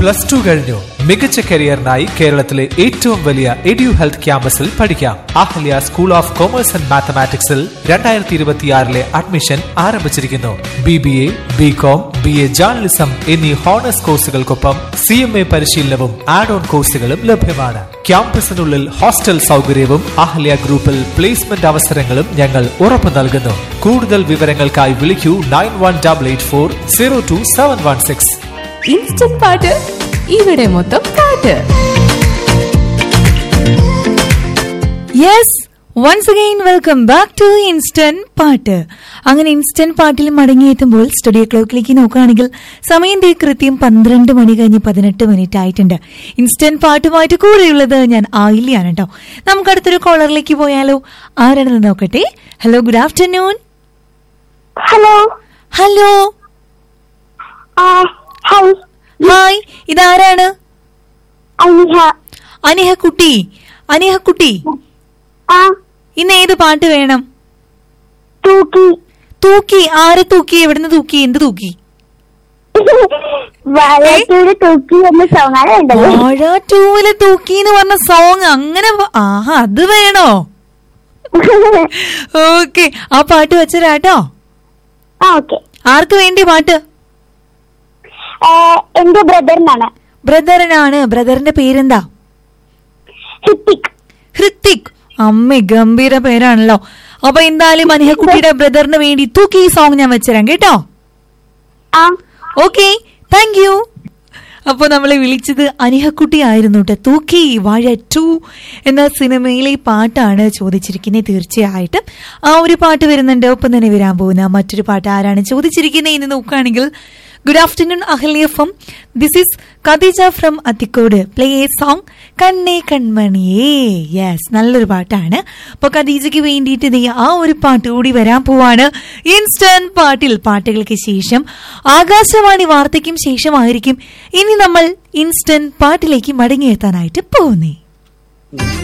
plus two കഴിഞ്ഞു മികച്ച കരിയറിനായി കേരളത്തിലെ ഏറ്റവും വലിയ എഡ്യു ഹെൽത്ത് ക്യാമ്പസിൽ പഠിക്കാം Ahalia school of commerce and മാത്തമാറ്റിക്സിൽ രണ്ടായിരത്തി ഇരുപത്തിയാറിലെ അഡ്മിഷൻ ആരംഭിച്ചിരിക്കുന്നു B B A B com B A journalism എന്നീ ഹോണേഴ്സ് കോഴ്സുകൾക്കൊപ്പം സി എം എ പരിശീലനവും ആഡ് ഓൺ കോഴ്സുകളും ലഭ്യമാണ് ക്യാമ്പസിനുള്ളിൽ ഹോസ്റ്റൽ സൗകര്യവും അഹല്യ ഗ്രൂപ്പിൽ പ്ലേസ്മെന്റ് അവസരങ്ങളും ഞങ്ങൾ ഉറപ്പു നൽകുന്നു കൂടുതൽ വിവരങ്ങൾക്കായി വിളിക്കൂ nine one double eight four zero two seven one six instant പാട്ട് ഇവിടെ മൊത്തം പാട്ട് yes once again welcome back to instant പാട്ട് അങ്ങനെ ഇൻസ്റ്റന്റ് പാട്ടിൽ മടങ്ങിയെത്തുമ്പോൾ സ്റ്റുഡിയോ ക്ലോക്കിലേക്ക് നോക്കുകയാണെങ്കിൽ സമയം ദേ കൃത്യം പന്ത്രണ്ട് മണി കഴിഞ്ഞ് പതിനെട്ട് മിനിറ്റ് ആയിട്ടുണ്ട് ഇൻസ്റ്റന്റ് പാട്ടുമായിട്ട് കൂടെയുള്ളത് ഞാൻ ആയില്യാണ് കേട്ടോ നമുക്ക് അടുത്തൊരു കോളറിലേക്ക് പോയാലോ ആരാണെന്ന് നോക്കട്ടെ hello good afternoon hello hello ah hi hi ഇതാരാണ് അനിഹ അനിഹ കുട്ടി അനിഹ കുട്ടി ആ ഇന്ന് ഏത് പാട്ട് വേണം തൂക്കി തൂക്കി ആരെ തൂക്കി എവിടുന്ന് തൂക്കി എന്ത് തൂക്കി വളത്തൂര് തൂക്കി എന്ന സോങ്ങാണ് വേണ്ടത് വാഴ ടൂവില് തൂക്കി എന്ന് പറഞ്ഞ സോങ് അങ്ങനെ വ- ആഹാ അത് വേണോ ഓക്കെ ആ പാട്ട് വെച്ചരാട്ടോ ആ ഓക്കെ ആർക്ക് വേണ്ടി പാട്ട് എന്റെ ബ്രദറിനാണ് ബ്രദറിനാണ് ബ്രദറിന്റെ പേരെന്താ ഹിത്തിക് ഹൃത്തിക് അമ്മ ഗംഭീര പേരാണല്ലോ അപ്പൊ എന്തായാലും അനിഹക്കുട്ടിയുടെ ബ്രദറിന് വേണ്ടി തൂക്കി ഈ സോങ് ഞാൻ വെച്ചുതരാം കേട്ടോ ആ ഓക്കെ താങ്ക് യു അപ്പോൾ നമ്മളെ വിളിച്ചത് അനിഹക്കുട്ടി ആയിരുന്നു കേട്ടോ തൂക്കി വാഴ ടു എന്ന സിനിമയിലെ പാട്ടാണ് ചോദിച്ചിരിക്കുന്നത് തീർച്ചയായിട്ടും ആ ഒരു പാട്ട് വരുന്നുണ്ട് ഒപ്പം തന്നെ വരാൻ പോകുന്ന മറ്റൊരു പാട്ട് ആരാണ് ചോദിച്ചിരിക്കുന്നത് എന്ന് നോക്കുകയാണെങ്കിൽ good afternoon Ahalia from this is Khadeeja from Athikode play a song കണ്ണേ കൺമണിയേ യെസ് നല്ലൊരു പാട്ടാണ് അപ്പൊ ഖദീജയ്ക്ക് വേണ്ടിയിട്ട് ദേ ആ ഒരു പാട്ട് കൂടി വരാൻ പോവാണ് ഇൻസ്റ്റന്റ് പാട്ടിൽ പാട്ടുകൾക്ക് ശേഷം ആകാശവാണി വാർത്തയ്ക്കും ശേഷമായിരിക്കും ഇനി നമ്മൾ ഇൻസ്റ്റന്റ് പാട്ടിലേക്ക് മടങ്ങിയെത്താനായിട്ട് പോകുന്നേ